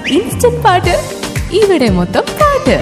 instant പാട്ട് ഇവിടെ മൊത്തം പാട്ട്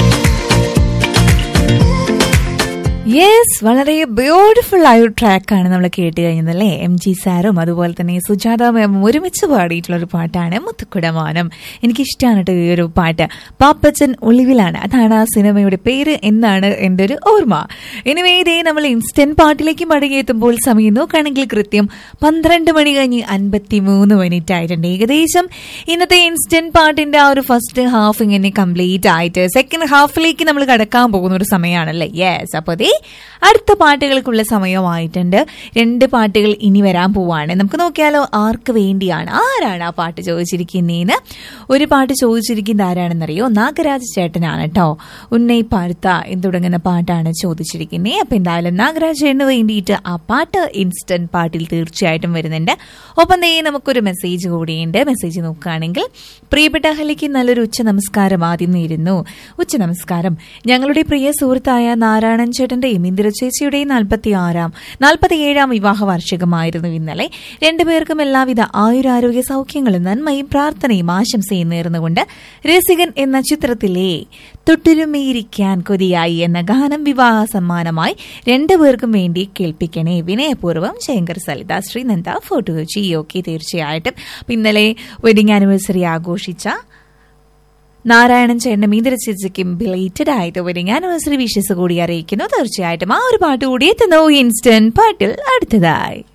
യെസ് വളരെ ബ്യൂട്ടിഫുൾ ആയ ഒരു ട്രാക്കാണ് നമ്മൾ കേട്ട് കഴിഞ്ഞതല്ലേ എം ജി സാറും അതുപോലെ തന്നെ സുജാത മാമും ഒരുമിച്ച് പാടിയിട്ടുള്ള ഒരു പാട്ടാണ് മുത്തുക്കുടമാനം എനിക്കിഷ്ടമാണ് കേട്ടോ ഈ ഒരു പാട്ട് പാപ്പച്ചൻ ഒളിവിലാണ് അതാണ് ആ സിനിമയുടെ പേര് എന്നാണ് എൻ്റെ ഒരു ഓർമ്മ എനിവേ ഇതേ നമ്മൾ ഇൻസ്റ്റന്റ് പാട്ടിലേക്ക് മടങ്ങിയെത്തുമ്പോൾ സമയം നോക്കുകയാണെങ്കിൽ കൃത്യം പന്ത്രണ്ട് മണി കഴിഞ്ഞ് അൻപത്തി മൂന്ന് മിനിറ്റ് ആയിട്ടുണ്ട് ഏകദേശം ഇന്നത്തെ ഇൻസ്റ്റന്റ് പാട്ടിന്റെ ആ ഒരു ഫസ്റ്റ് ഹാഫ് ഇങ്ങനെ കംപ്ലീറ്റ് ആയിട്ട് സെക്കൻഡ് ഹാഫിലേക്ക് നമ്മൾ കടക്കാൻ പോകുന്ന ഒരു സമയമാണല്ലേ യെസ് അപ്പോൾ അതേ അടുത്ത പാട്ടുകൾക്കുള്ള സമയമായിട്ടുണ്ട് രണ്ട് പാട്ടുകൾ ഇനി വരാൻ പോവാണ് നമുക്ക് നോക്കിയാലോ ആർക്ക് വേണ്ടിയാണ് ആരാണ് ആ പാട്ട് ചോദിച്ചിരിക്കുന്നതെന്ന് ഒരു പാട്ട് ചോദിച്ചിരിക്കുന്നത് ആരാണെന്നറിയോ നാഗരാജ് ചേട്ടനാണ് കേട്ടോ ഉന്നൈ പാഴ്ത്ത എന്ന് തുടങ്ങുന്ന പാട്ടാണ് ചോദിച്ചിരിക്കുന്നത് അപ്പൊ എന്തായാലും നാഗരാജ് ചേട്ടന് വേണ്ടിയിട്ട് ആ പാട്ട് ഇൻസ്റ്റന്റ് പാട്ടിൽ തീർച്ചയായിട്ടും വരുന്നുണ്ട് ഒപ്പം ദേ നമുക്കൊരു മെസ്സേജ് കൂടിയുണ്ട് മെസ്സേജ് നോക്കുകയാണെങ്കിൽ പ്രിയപ്പെട്ട അഹലിക്ക് നല്ലൊരു ഉച്ച നമസ്കാരം ആദ്യം നേരുന്നു ഉച്ച നമസ്കാരം ഞങ്ങളുടെ പ്രിയ സുഹൃത്തായ നാരായണൻ ചേട്ടന്റെയും ഇന്ദിര ചേച്ചിയുടെയും നാൽപ്പത്തി ആറാം നാൽപ്പത്തിയേഴാം വിവാഹ വാർഷികമായിരുന്നു ഇന്നലെ രണ്ടുപേർക്കും എല്ലാവിധ ആയുരാരോഗ്യ സൗഖ്യങ്ങളും നന്മയും പ്രാർത്ഥനയും ആശംസയും നേർന്നുകൊണ്ട് രസികൻ എന്ന ചിത്രത്തിലെ തൊട്ടുരുമയിരിക്കാൻ കൊതിയായി എന്ന ഗാനം വിവാഹ സമ്മാനമായി രണ്ടുപേർക്കും വേണ്ടി കേൾപ്പിക്കണേ വിനയപൂർവ്വം ശങ്കർ സലിത ശ്രീനന്ദ ഫോട്ടോ കൊച്ചി ഓക്കെ തീർച്ചയായിട്ടും ഇന്നലെ വെഡിങ് ആനിവേഴ്സറി ആഘോഷിച്ച നാരായണൻ ചേട്ടനും മീതര ചേച്ചിക്കും ബിലേറ്റഡ് ആയിട്ട് വെഡിങ് ആനിവേഴ്സറി വിഷസ് കൂടി അറിയിക്കുന്നു തീർച്ചയായിട്ടും ആ ഒരു പാട്ട് കൂടി എത്തുന്നു ഇൻസ്റ്റന്റ് പാട്ടിൽ അടുത്തതായി